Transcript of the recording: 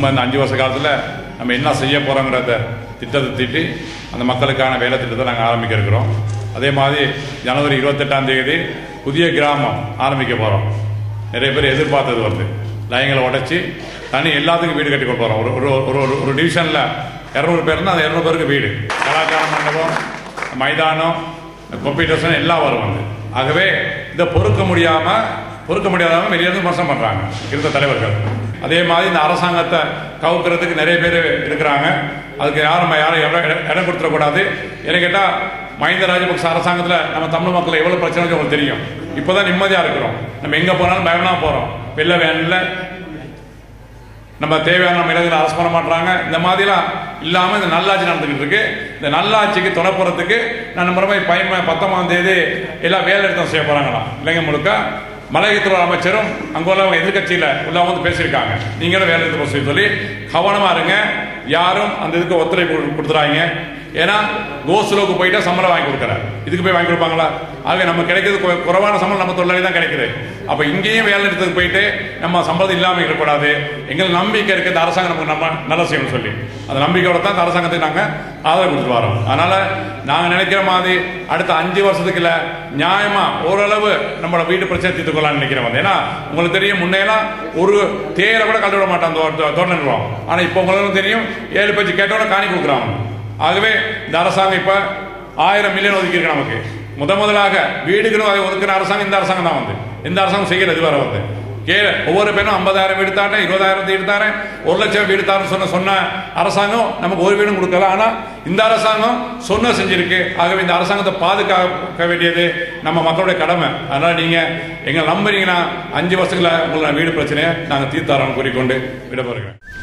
நம்ம இந்த அஞ்சு வருஷ காலத்தில் நம்ம என்ன செய்ய போகிறோங்கிறத திட்டத்தை தீட்டி அந்த மக்களுக்கான வேலை திட்டத்தை நாங்கள் ஆரம்பிக்க இருக்கிறோம் அதே மாதிரி ஜனவரி இருபத்தெட்டாம் தேதி புதிய கிராமம் ஆரம்பிக்க போகிறோம் நிறைய பேர் எதிர்பார்த்தது வந்து லைன்களை உடைச்சி தனி எல்லாத்துக்கும் வீடு கட்டி கொடுக்க போகிறோம் ஒரு ஒரு ஒரு ஒரு ஒரு டிவிஷனில் இரநூறு பேர்னா அந்த இரநூறு பேருக்கு வீடு கலாச்சார மண்டபம் மைதானம் கம்ப்யூட்டர்ஸ் எல்லாம் வரும் வந்து ஆகவே இதை பொறுக்க முடியாமல் பொறுக்க முடியாதவங்க வெளியிருந்து விமர்சனம் பண்ணுறாங்க இருந்த தலைவர்கள் அதே மாதிரி இந்த அரசாங்கத்தை கவுக்கிறதுக்கு நிறைய பேர் இருக்கிறாங்க அதுக்கு யாரும் யாரும் இடம் இடம் இடம் கொடுத்துடக்கூடாது என்ன கேட்டால் மஹிந்த ராஜபக்ச அரசாங்கத்தில் நம்ம தமிழ் மக்கள் எவ்வளோ பிரச்சனை இருக்கு உங்களுக்கு தெரியும் இப்போ தான் நிம்மதியாக இருக்கிறோம் நம்ம எங்கே போனாலும் பயமாக போகிறோம் வெள்ள வேனில் நம்ம தேவையான நம்ம இடத்துல அரசு பண்ண மாட்டாங்க இந்த மாதிரிலாம் இல்லாமல் இந்த நல்லாட்சி நடந்துக்கிட்டு இருக்கு இந்த நல்லாட்சிக்கு துணை போகிறதுக்கு நான் நம்ம மாதிரி பயம பத்தொன்பதாம் தேதி எல்லாம் வேலை நிறுத்தம் செய்ய போகிறாங்களாம் இளைஞர் முழுக்க மலையத்துறை அமைச்சரும் அங்கே உள்ளவங்க எதிர்கட்சியில் உள்ளவங்க வந்து பேசியிருக்காங்க நீங்களும் வேலை நிறுத்தம் செய்ய சொல்லி கவனமாக இருங்க யாரும் அந்த இதுக்கு ஒத்துழைப்பு கொடு- கொடுத்துறாங்க ஏன்னா கோசுலோக்கு போயிட்டா சம்பளம் வாங்கி கொடுக்குறாரு இதுக்கு போய் வாங்கி கொடுப்பாங்களா ஆக நம்ம கிடைக்கிறது கு- குறைவான சம்பளம் நம்ம தொழிலாளி தான் கிடைக்குது அப்போ இங்கேயும் வேலை நிறுத்தத்துக்கு போயிட்டு நம்ம சம்பளம் இல்லாமல் இருக்கக்கூடாது எங்களுக்கு நம்பிக்கை இருக்கு இந்த அரசாங்கம் நமக்கு நம்ம நல்லா செய்யணும்னு சொல்லி அந்த நம்பிக்கையோட தான் இந்த அரசாங்கத்துக்கு நாங்கள் ஆதரவு கொடுத்துட்டு வரோம் அதனால நாங்கள் நினைக்கிற மாதிரி அடுத்த அஞ்சு வருஷத்துக்கு இல்லை நியாயமா ஓரளவு நம்மளோட வீட்டு பிரச்சனை தீர்த்து கொள்ளலாம்னு நினைக்கிறேன் வந்து ஏன்னா உங்களுக்கு தெரியும் முன்னையெல்லாம் ஒரு தேரை கூட கழுவிட மாட்டான் தோட்ட நிறுவனம் ஆனால் இப்போ உங்களுக்கு தெரியும் ஏழு பேச்சு கேட்டோட காணி கொடுக்குறாங்க ஆகவே இந்த அரசாங்கம் இப்ப ஆயிரம் மில்லியன் ஒதுக்கியிருக்கு நமக்கு முத முதலாக வீடுகளும் அதை ஒதுக்குற அரசாங்கம் இந்த அரசாங்கம் தான் வந்து இந்த அரசாங்கம் செய்கிறது வர வந்து கே ஒவ்வொரு பேரும் ஐம்பதாயிரம் வீடு தாரேன் இருபதாயிரம் வீடு தாரேன் ஒரு லட்சம் வீடு தாரேன்னு சொன்ன சொன்ன அரசாங்கம் நமக்கு ஒரு வீடும் கொடுக்கல ஆனா இந்த அரசாங்கம் சொன்ன செஞ்சிருக்கு ஆகவே இந்த அரசாங்கத்தை பாதுகாக்க வேண்டியது நம்ம மக்களுடைய கடமை அதனால நீங்க எங்களை நம்புறீங்கன்னா அஞ்சு வருஷத்துல உங்களை வீடு பிரச்சனையை நாங்கள் தீர்த்தாரோன்னு கூறிக்கொண்டு விடப்படுகிறேன்